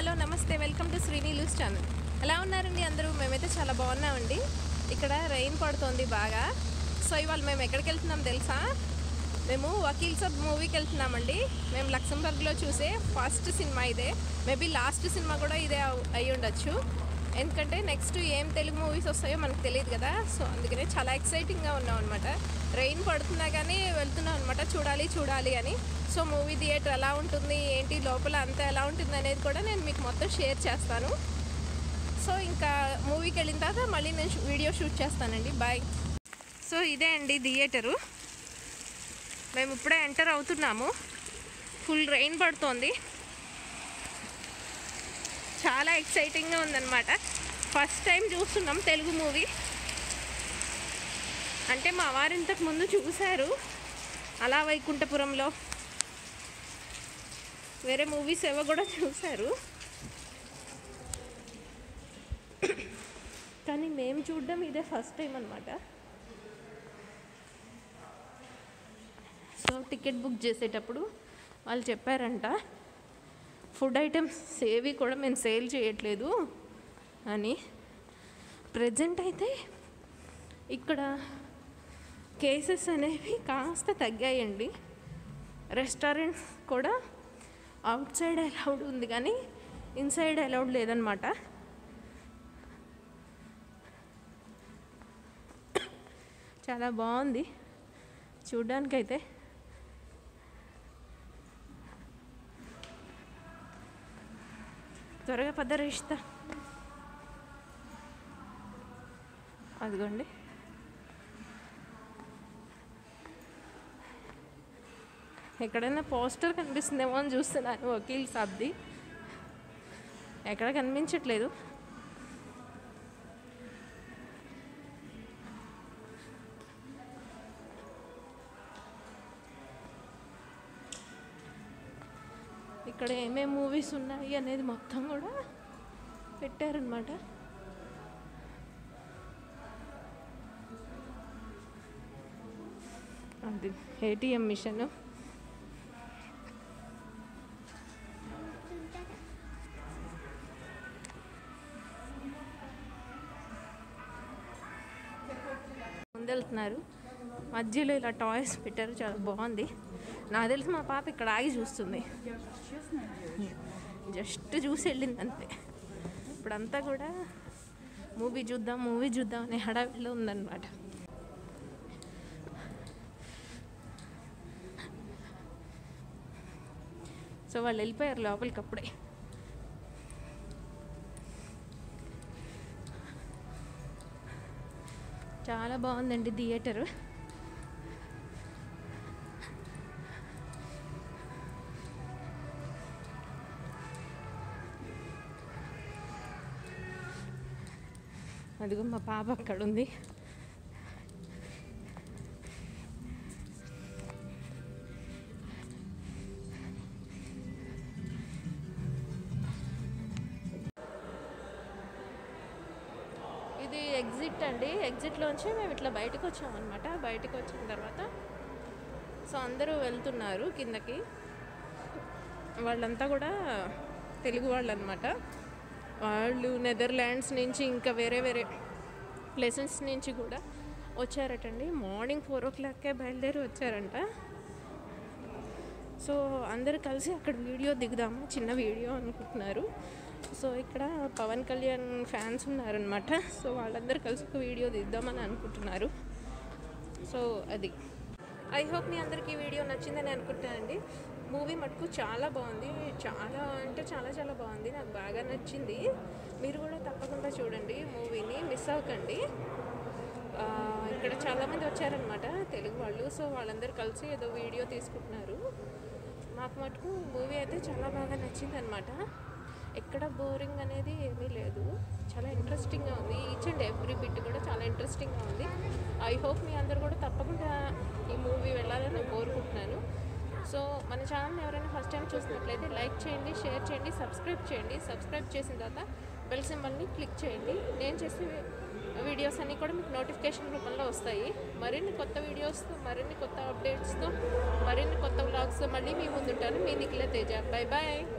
hello నమస్తే welcome to Srini లూస్ channel ఎలా ఉన్నారండి అందరూ మేమైతే చాలా బాగున్నామండి ఇక్కడ రెయిన్ పడుతోంది బాగా సో ఇవాళ మేము ఎక్కడికి వెళ్తున్నాం తెలుసా మేము వకీల్ సబ్ మూవీకి వెళ్తున్నామండి మేము లక్సంబర్గ్లో చూసే ఫస్ట్ సినిమా ఇదే మేబీ లాస్ట్ సినిమా కూడా ఇదే అవ్- అయి ఉండొచ్చు ఎందుకంటే నెక్స్ట్ ఏం తెలుగు మూవీస్ వస్తాయో మనకు తెలియదు కదా సో అందుకనే చాలా ఎక్సైటింగ్గా ఉన్నాం అనమాట రెయిన్ పడుతున్నా కానీ వెళ్తున్నాం అనమాట చూడాలి చూడాలి అని సో మూవీ థియేటర్ ఎలా ఉంటుంది ఏంటి లోపల అంతా ఎలా ఉంటుంది అనేది కూడా నేను మీకు మొత్తం షేర్ చేస్తాను సో ఇంకా మూవీకి వెళ్ళిన తర్వాత మళ్ళీ నేను షూ- వీడియో షూట్ చేస్తానండి బాయ్ సో ఇదే అండి థియేటరు మేము ఇప్పుడే ఎంటర్ అవుతున్నాము ఫుల్ రెయిన్ పడుతోంది చాలా ఎక్సైటింగ్గా ఉందన్నమాట ఫస్ట్ టైం చూస్తున్నాం తెలుగు మూవీ అంటే మా వారు ఇంతకు ముందు చూశారు అలా వైకుంఠపురంలో వేరే మూవీస్ ఏవో కూడా చూశారు కానీ మేము చూడడం ఇదే ఫస్ట్ టైం అనమాట సో టికెట్ బుక్ చేసేటప్పుడు వాళ్ళు చెప్పారంట ఫుడ్ ఐటమ్స్ ఏవి కూడా మేము సేల్ చేయట్లేదు అని ప్రజెంట్ అయితే ఇక్కడ కేసెస్ అనేవి కాస్త తగ్గాయండి రెస్టారెంట్స్ కూడా అవుట్ సైడ్ అలౌడ్ ఉంది కానీ ఇన్సైడ్ అలౌడ్ లేదనమాట చాలా బాగుంది చూడ్డానికైతే త్వరగా పద రిష్తా అదిగోండి ఎక్కడైనా పోస్టర్ కనిపిస్తుందేమో అని చూస్తున్నాను వకీల్ సాబ్ది ఎక్కడ కనిపించట్లేదు ఇక్కడ ఏమేమి మూవీస్ ఉన్నాయి అనేది మొత్తం కూడా పెట్టారనమాట అది ఏటీఎం మిషన్ ముందెళ్తున్నారు మధ్యలో ఇలా టాయ్స్ పెట్టారు చాలా బాగుంది నాకు తెలిసి మా పాప ఇక్కడ ఆగి చూస్తుంది జస్ట్ చూసి వెళ్ళింది అంతే ఇప్పుడంతా కూడా మూవీ చూద్దాం మూవీ చూద్దాం అనే హడావిడిలో ఉందన్నమాట సో వాళ్ళు వెళ్ళిపోయారు లోపలికి అప్పుడే చాలా బాగుందండి థియేటరు అదిగో మా పాప అక్కడ ఉంది ఇది ఎగ్జిట్ అండి ఎగ్జిట్లోంచి మేము ఇట్లా బయటకు వచ్చామన్నమాట బయటకు వచ్చిన తర్వాత సో అందరూ వెళ్తున్నారు కిందకి వాళ్ళంతా కూడా తెలుగు వాళ్ళు అనమాట వాళ్ళు నెదర్లాండ్స్ నుంచి ఇంకా వేరే వేరే ప్లేసెస్ నుంచి కూడా వచ్చారటండి మార్నింగ్ ఫోర్ ఓ క్లాక్కే బయలుదేరి వచ్చారంట సో అందరు కలిసి అక్కడ వీడియో దిగుదాము చిన్న వీడియో అనుకుంటున్నారు సో ఇక్కడ పవన్ కళ్యాణ్ ఫ్యాన్స్ ఉన్నారనమాట సో వాళ్ళందరూ కలిసి ఒక వీడియో దిద్దామని అనుకుంటున్నారు సో అది ఐ హోప్ మీ అందరికీ ఈ వీడియో నచ్చిందని అనుకుంటానండి మూవీ మటుకు చాలా బాగుంది చాలా అంటే చాలా చాలా బాగుంది నాకు బాగా నచ్చింది మీరు కూడా తప్పకుండా చూడండి మూవీని మిస్ అవ్వకండి ఆ, ఇక్కడ చాలామంది వచ్చారనమాట తెలుగు వాళ్ళు సో వాళ్ళందరూ కలిసి ఏదో వీడియో తీసుకుంటున్నారు మాకు మటుకు మూవీ అయితే చాలా బాగా నచ్చింది అనమాట ఎక్కడ బోరింగ్ అనేది ఏమీ లేదు చాలా ఇంట్రెస్టింగ్గా ఉంది ఈచ్ అండ్ ఎవ్రీ బిట్ కూడా చాలా ఇంట్రెస్టింగ్గా ఉంది ఐ హోప్ మీ అందరు కూడా తప్పకుండా ఈ మూవీ వెళ్ళాలని నేను కోరుకుంటున్నాను సో మన ఛానల్ని ఎవరైనా ఫస్ట్ టైం చూసినట్లయితే లైక్ చేయండి షేర్ చేయండి సబ్స్క్రైబ్ చేయండి సబ్స్క్రైబ్ చేసిన తర్వాత బెల్ సింబల్ని క్లిక్ చేయండి నేను చేసే వీడియోస్ అన్నీ కూడా మీకు నోటిఫికేషన్ రూపంలో వస్తాయి మరిన్ని కొత్త వీడియోస్తో మరిన్ని కొత్త అప్డేట్స్తో మరిన్ని కొత్త వ్లాగ్స్తో మళ్ళీ మీ ముందుంటాను మీ నిఖిల తేజ బై బాయ్